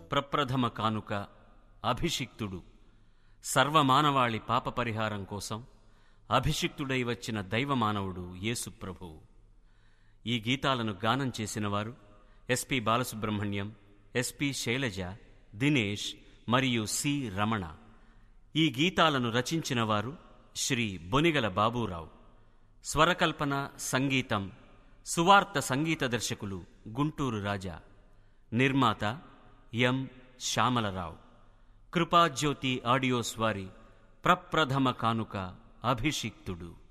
ప్రప్రథమ కానుక అభిషిక్తుడు సర్వమానవాళి పాప పరిహారం కోసం అభిషిక్తుడై వచ్చిన దైవమానవుడు యేసు ప్రభువు ఈ గీతాలను గానం చేసినవారు ఎస్పి బాలసుబ్రహ్మణ్యం ఎస్పి శైలజ దినేష్ మరియు సి రమణ ఈ గీతాలను రచించినవారు శ్రీ బొనిగల బాబూరావు స్వరకల్పన సంగీతం సువార్త సంగీత దర్శకులు గుంటూరు రాజా నిర్మాత ఎం శ్యామలరావు కృపాజ్యోతి ఆడియోస్ వారి ప్రప్రథమ కానుక అభిషిక్తుడు